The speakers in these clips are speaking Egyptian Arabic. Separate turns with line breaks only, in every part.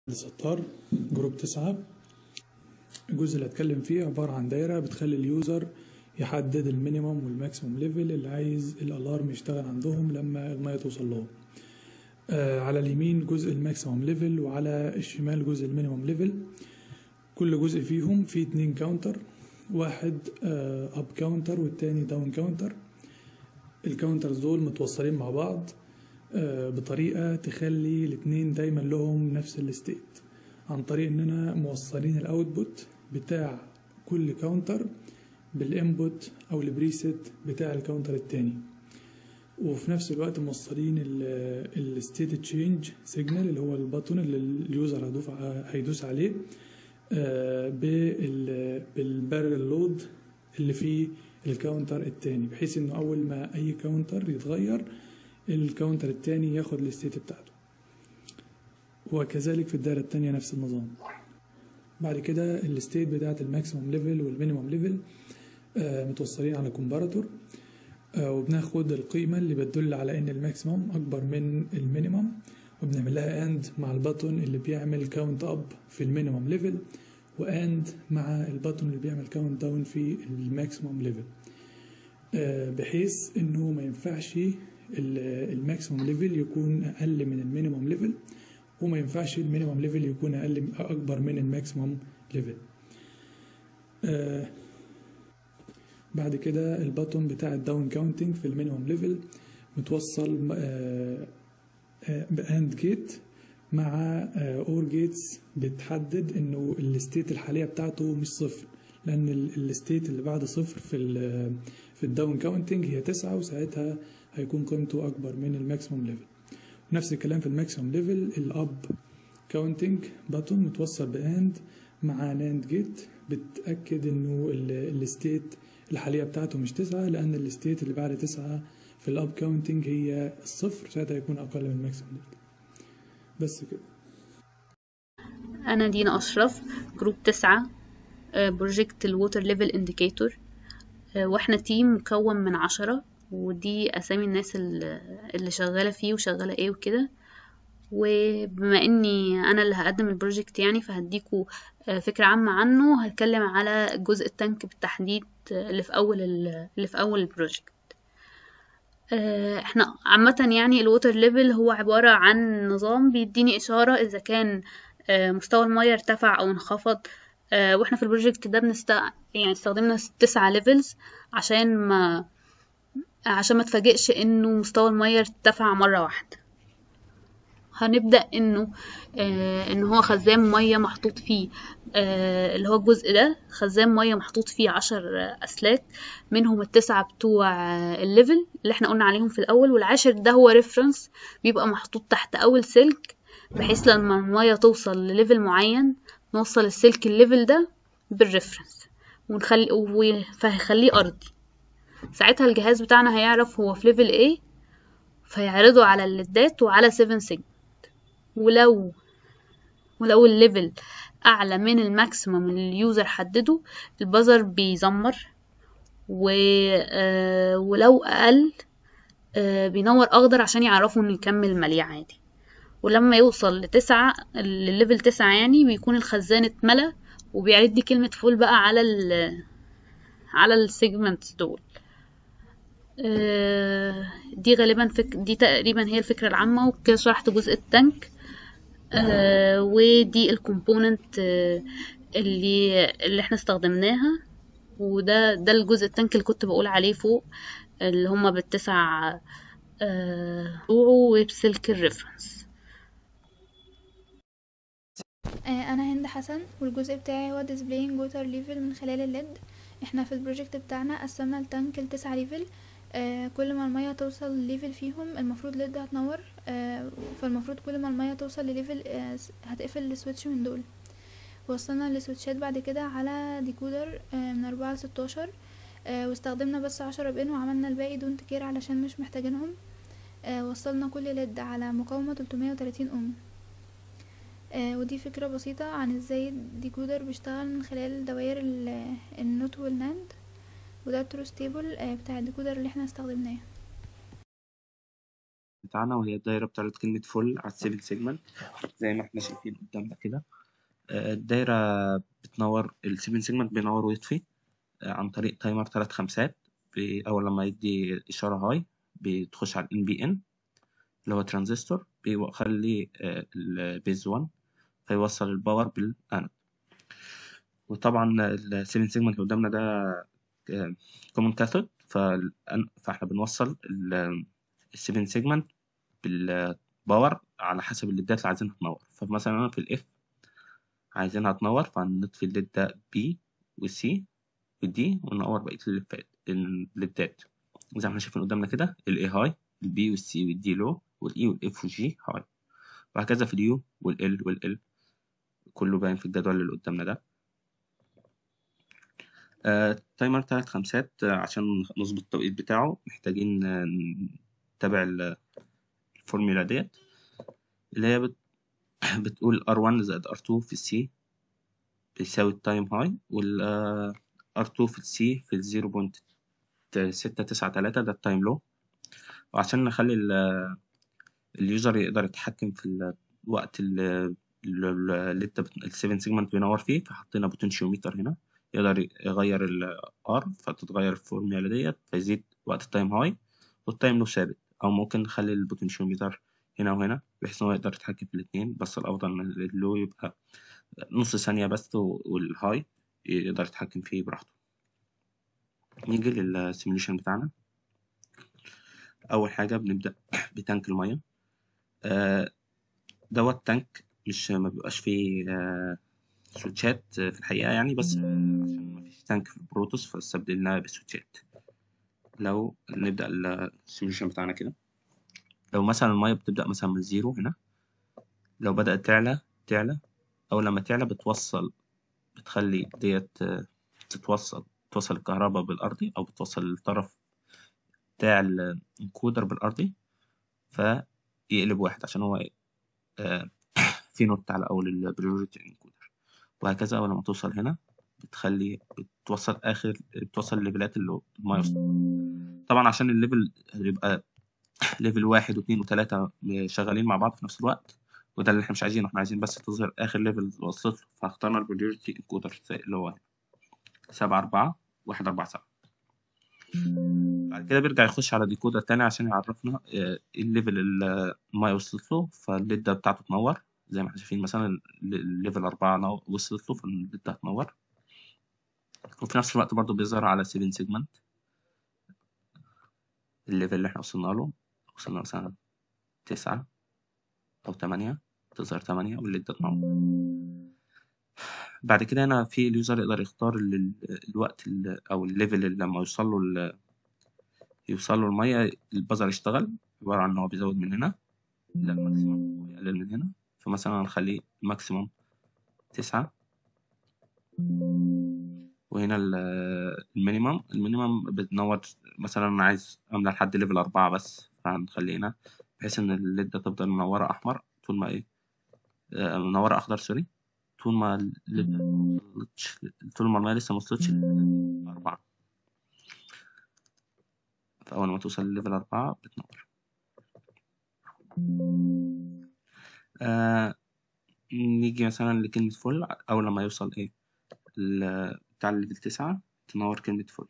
الستار جروب تسعة الجزء اللي هتكلم فيه عبارة عن دايرة بتخلي اليوزر يحدد المينيمم والماكسيموم ليفل اللي عايز الالارم يشتغل عندهم لما المية توصل لهم آه على اليمين جزء الماكسيموم ليفل وعلى الشمال جزء المينيمم ليفل كل جزء فيهم فيه اتنين كاونتر واحد آه اب كاونتر والتاني داون كاونتر الكاونترز دول متوصلين مع بعض آه بطريقة تخلي الاتنين دايما لهم نفس الستيت عن طريق اننا موصلين الاوتبوت بتاع كل كاونتر بالانبوت او البريسيت بتاع الكاونتر التاني وفي نفس الوقت موصلين الستيت تشينج سيجنال اللي هو البطن اللي اليوزر هيدوس هيدوس عليه بالبارل لود اللي فيه الكاونتر التاني بحيث انه اول ما اي كاونتر يتغير الكاونتر التاني ياخد الستيت بتاعته وكذلك في الدائرة التانية نفس النظام بعد كده الستيت بتاعت الماكسيموم ليفل والمينيموم ليفل آه متوصلين على كومباراتور آه وبناخد القيمة اللي بتدل على ان الماكسيموم اكبر من المينيموم وبنعمل لها اند مع الباتون اللي بيعمل كاونت اب في المينيموم ليفل واند مع الباتون اللي بيعمل كاونت داون في الماكسيموم ليفل آه بحيث انه ما ينفعش الماكسيموم ليفل يكون اقل من المينيموم ليفل وما ينفعش المينيموم ليفل يكون اقل اكبر من الماكسيموم ليفل آه بعد كده الباتون بتاع الداون كاونتنج في المينيموم ليفل متوصل آه آه باند جيت مع اور جيتس بتحدد انه الستيت الحاليه بتاعته مش صفر لان الستيت اللي بعد صفر في ال في الداون كاونتنج هي تسعة وساعتها هيكون قيمته اكبر من الماكسيموم ليفل نفس الكلام في الماكسيموم ليفل الاب كاونتنج باتون متوصل باند مع ناند جيت بتاكد انه الستيت الحاليه بتاعته مش تسعة لان الستيت اللي بعد تسعة في الاب كاونتنج هي الصفر ساعتها هيكون اقل من الماكسيموم ليفل بس كده
انا دينا اشرف جروب تسعة بروجكت الووتر ليفل انديكيتور واحنا تيم مكون من عشرة ودي اسامي الناس اللي شغاله فيه وشغاله ايه وكده وبما اني انا اللي هقدم البروجكت يعني فهديكوا فكره عامه عنه هتكلم على جزء التانك بالتحديد اللي في اول اللي في اول البروجكت احنا عامه يعني الووتر ليفل هو عباره عن نظام بيديني اشاره اذا كان مستوى المياه ارتفع او انخفض واحنا في البروجكت ده بنست يعني استخدمنا تسعة ليفلز عشان ما عشان ما تفاجئش انه مستوى المية ارتفع مرة واحدة هنبدأ انه آه ان هو خزان مية محطوط فيه آه اللي هو الجزء ده خزان مية محطوط فيه عشر اسلاك منهم التسعة بتوع آه الليفل اللي احنا قلنا عليهم في الاول والعاشر ده هو ريفرنس بيبقى محطوط تحت اول سلك بحيث لما المية توصل لليفل معين نوصل السلك الليفل ده بالريفرنس ونخلي فهيخليه ارضي ساعتها الجهاز بتاعنا هيعرف هو في ليفل ايه فيعرضه على الليدات وعلى 7 سيجمنت ولو ولو الليفل اعلى من الماكسيمم اللي اليوزر حدده البازر بيزمر و... آه ولو اقل آه بينور اخضر عشان يعرفوا انه يكمل مليء عادي ولما يوصل لتسعة الليفل تسعة يعني بيكون الخزان اتملى وبيعرض لي كلمة فول بقى على ال على السيجمنتس دول دي غالبا فك... دي تقريبا هي الفكرة العامة وكده شرحت جزء التانك آه ودي الكومبوننت آه اللي اللي احنا استخدمناها وده ده الجزء التانك اللي كنت بقول عليه فوق اللي هما بالتسع آه وبسلك الريفرنس
انا هند حسن والجزء بتاعي هو displaying water level من خلال الليد احنا في البروجكت بتاعنا قسمنا التانك لتسعة ليفل آه كل ما المية توصل لليفل فيهم المفروض ليد هتنور آه فالمفروض كل ما المية توصل لليفل آه هتقفل السويتش من دول وصلنا السويتشات بعد كده على ديكودر آه من أربعة لستاشر آه واستخدمنا بس عشرة بين وعملنا الباقي دونت كير علشان مش محتاجينهم آه وصلنا كل ليد على مقاومة تلتمية وتلاتين اوم آه ودي فكرة بسيطة عن ازاي الديكودر بيشتغل من خلال دوائر النوت والناند وده التروس تيبل بتاع الديكودر اللي احنا استخدمناه
بتاعنا وهي الدايرة بتاعت كلمة فل على السيفن سيجمنت زي ما احنا شايفين قدامنا كده آه، الدايرة بتنور السيفن سيجمنت بينور ويطفي آه، عن طريق تايمر تلات خمسات بي- أول لما يدي إشارة هاي بتخش على ال NBN اللي هو ترانزستور بيخلي البيز 1 فيوصل الباور بالانود وطبعا السيفن سيجمنت اللي قدامنا ده كومن كاثود فاحنا بنوصل السيفن سيجمنت بالباور على حسب الليدات اللي عايزينها تنور فمثلا انا في الاف عايزينها تنور فهنطفي الليد ده بي وسي ودي وننور بقية الليدات الليدات زي ما احنا شايفين قدامنا كده الاي هاي البي والسي والدي لو والاي والاف والجي هاي وهكذا في اليو والال والال كله باين في الجدول اللي قدامنا ده آه، تايمر تلات خمسات آه، عشان نظبط التوقيت بتاعه محتاجين آه، نتابع ال- الفورميلا ديت اللي هي بت... بتقول R1 زائد R2 في السي بيساوي التايم هاي وال آه، R2 في السي في الزيرو بوينت ستة تسعة تلاتة ده التايم لو وعشان نخلي ال- اليوزر يقدر يتحكم في الوقت اللي اللي انت السيفن سيجمنت بينور فيه فحطينا بوتنشيوميتر هنا يقدر يغير ال R فتتغير الفورميلا ديت فيزيد وقت التايم هاي والتايم لو ثابت أو ممكن نخلي البوتنشيوميتر هنا وهنا بحيث إن هو يقدر يتحكم في الاتنين بس الأفضل إن اللو يبقى نص ثانية بس و- والهاي يقدر يتحكم فيه براحته نيجي للسيميوليشن بتاعنا أول حاجة بنبدأ بتانك المية آه، دوت تانك مش ما بيبقاش فيه آه، سويتشات في الحقيقة يعني بس عشان مفيش تانك في البروتوس فاستبدلناه بسويتشات لو نبدأ السيميوليشن بتاعنا كده لو مثلا المية بتبدأ مثلا من زيرو هنا لو بدأت تعلى تعلى أول لما تعلى بتوصل بتخلي ديت آه، تتوصل توصل الكهرباء بالأرضي أو بتوصل الطرف بتاع الانكودر بالأرضي فيقلب واحد عشان هو آه، في نوت على أول البريوريتي انكودر وهكذا أول ما توصل هنا بتخلي بتوصل آخر بتوصل الليفلات اللي المية وصلت طبعا عشان الليفل يبقى ليفل واحد واثنين وثلاثة شغالين مع بعض في نفس الوقت وده اللي احنا مش عايزينه احنا عايزين بس تظهر آخر ليفل وصلت له فاخترنا البريوريتي انكودر اللي هو سبعة أربعة واحد أربعة سبعة بعد كده بيرجع يخش على ديكودر تاني عشان يعرفنا آه، ايه الليفل اللي المايه وصلت له فالليدة بتاعته تنور زي ما احنا شايفين مثلا ال- الليفل أربعة نو- وصلت له فالليدة هتنور وفي نفس الوقت برضه بيظهر على 7 سيجمنت الليفل اللي احنا وصلنا له وصلنا مثلا تسعة أو تمانية تظهر تمانية والليدة تنور بعد كده هنا في اليوزر يقدر يختار ال- ال- الوقت ال- أو الليفل اللي لما يوصل له ال- يوصل له المية البزر يشتغل عبارة عن إن هو بيزود من هنا للماكسيموم ويقلل من هنا فمثلا هنخليه الماكسيموم تسعة وهنا ال- المينيمم المينيمم بتنور مثلا أنا عايز أملى لحد ليفل أربعة بس فهنخليه هنا بحيث إن الليد تفضل منورة أحمر طول ما إيه آه، منورة أخضر سوري طول ما الليد موصلتش طول ما المية لسه موصلتش لليفل أربعة فأول ما توصل لليفل أربعة بتنور آه نيجي مثلا لكلمة فل أول لما يوصل إيه ال- بتاع الليفل تسعة تنور كلمة فل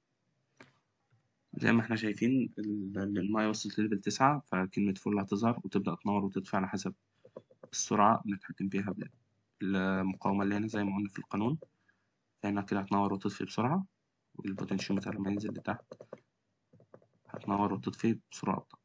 زي ما احنا شايفين ال- ال- المية وصلت لليفل تسعة فكلمة فل هتظهر وتبدأ تنور وتطفي على حسب السرعة بنتحكم فيها بال- المقاومة اللي هنا زي ما قلنا في القانون هنا كده هتنور وتطفي بسرعة والبوتنشيومتر لما ينزل لتحت هتنور وتطفي بسرعة أبطأ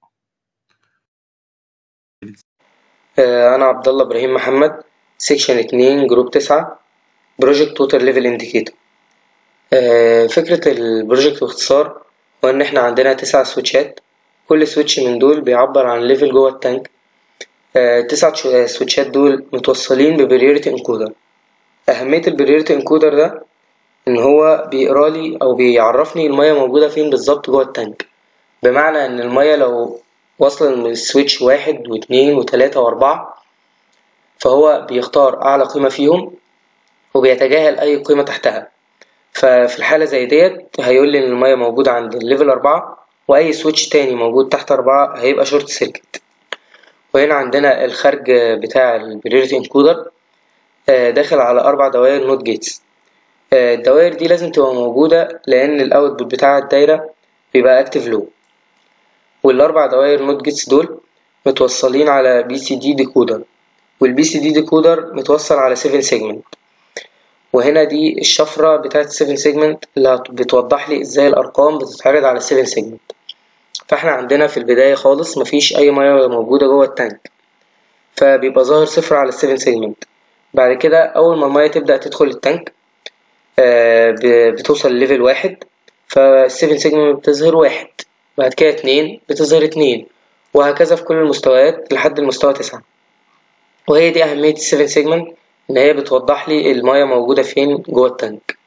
آه، أنا عبد الله إبراهيم محمد سيكشن اتنين جروب تسعة بروجكت توتال ليفل انديكيتور فكرة البروجكت باختصار هو إن إحنا عندنا تسع سويتشات كل سويتش من دول بيعبر عن ليفل جوه التانك آه، تسع شو- سويتشات دول متوصلين ببريوريتي انكودر أهمية البريوريتي انكودر ده إن هو بيقرالي أو بيعرفني المية موجودة فين بالظبط جوه التانك بمعنى إن المية لو واصلة من السويتش واحد واتنين وتلاتة وأربعة فهو بيختار أعلى قيمة فيهم وبيتجاهل أي قيمة تحتها ففي الحالة زي ديت هيقول لي إن المية موجودة عند الليفل أربعة وأي سويتش تاني موجود تحت أربعة هيبقى شورت سيركت وهنا عندنا الخارج بتاع البريوريتي انكودر داخل على أربع دوائر نوت جيتس الدوائر دي لازم تبقى موجودة لأن الأوتبوت بتاع الدايرة بيبقى أكتف لو والأربع دوائر نوت جيتس دول متوصلين على بي سي دي ديكودر والبي سي دي ديكودر متوصل على 7 سيجمنت وهنا دي الشفرة بتاعت 7 سيجمنت اللي بتوضح لي ازاي الأرقام بتتعرض على 7 سيجمنت فاحنا عندنا في البداية خالص مفيش أي مياه موجودة جوه التانك فبيبقى ظاهر صفر على 7 سيجمنت بعد كده أول ما المياه تبدأ تدخل التانك بتوصل لليفل واحد فالسيفن سيجمنت بتظهر واحد بعد كده اتنين بتظهر اتنين وهكذا في كل المستويات لحد المستوى تسعة وهي دي أهمية السيفن سيجمنت إن هي بتوضح لي المياه موجودة فين جوه التانك